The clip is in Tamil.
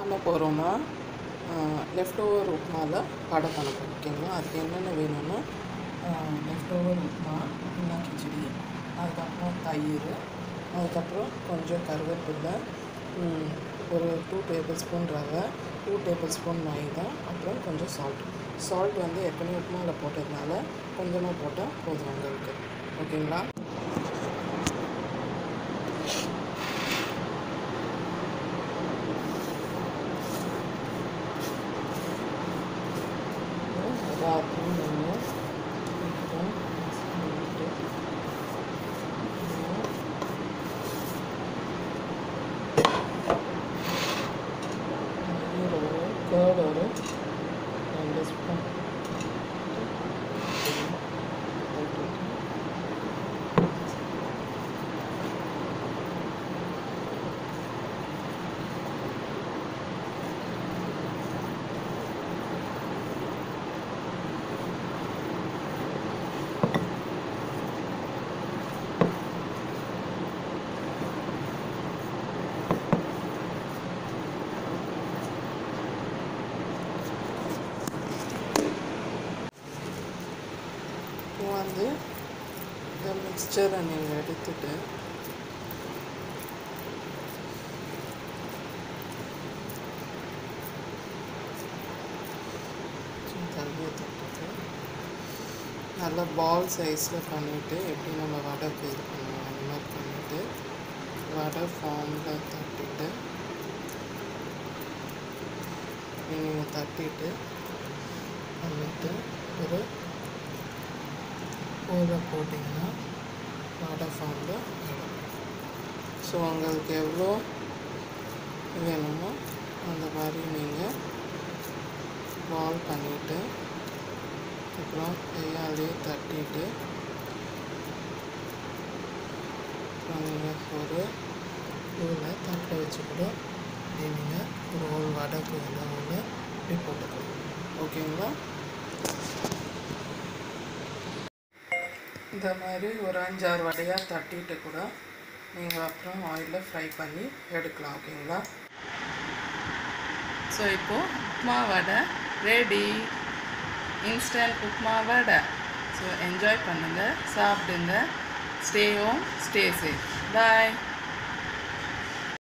பண்ண போகிறோன்னா லெஃப்ட் ஓவர் உப்புமாவில் வடை பண்ண போகிறோம் ஓகேங்களா அதுக்கு என்னென்ன வேணும்னா லெஃப்ட் ஓவர் உப்புமா புதினா கிச்சடி அதுக்கப்புறம் தயிர் அதுக்கப்புறம் கொஞ்சம் கருவேப்பிலை ம், ஒரு டூ டேபிள் ஸ்பூன் ரவை டூ டேபிள் ஸ்பூன் மைதா அப்புறம் கொஞ்சம் சால்ட் சால்ட் வந்து ஏற்கனவே உப்புமாவில் போட்டதுனால கொஞ்சமாக போட்டால் போதும் உங்களுக்கு ஓகேங்களா எல்லாத்தையும் நீங்கள் இப்போ சொல்லிட்டு தயிர் ஒரு கேர்டு ஒரு ரெண்டு ஸ்பூன் இப்போ வந்து இந்த மிக்சரை நீங்கள் எடுத்துட்டு கொஞ்சம் தண்ணியை தொட்டுட்டு நல்லா பால் சைஸில் பண்ணிவிட்டு எப்படி நம்ம வடைக்கு இது பண்ணுவோம் அந்த மாதிரி பண்ணிவிட்டு வடை ஃபார்மில் தட்டிட்டு நீங்கள் தட்டிட்டு பண்ணிட்டு ஒரு ஊரில் போட்டிங்கன்னா வடை ஃபார்மில் வரும் ஸோ உங்களுக்கு எவ்வளோ வேணுமோ அந்த மாதிரி நீங்கள் பால் பண்ணிவிட்டு அப்புறம் கையாலே தட்டிட்டு அப்புறம் நீங்கள் ஒரு இதில் தட்டை வச்சு கூட இப்படி நீங்கள் ஒரு ஹோல் வடைக்கு உள்ள ஒன்று இப்படி போட்டுக்கலாம் ஓகேங்களா இந்த மாதிரி ஒரு அஞ்சாறு வடையாக தட்டிட்டு கூட நீங்கள் அப்புறம் ஆயிலில் ஃப்ரை பண்ணி எடுக்கலாம் ஓகேங்களா ஸோ இப்போது upma vada ready instant upma vada so enjoy பண்ணுங்கள் சாப்பிடுங்க ஸ்டே ஹோம் ஸ்டே சேஃப் பாய்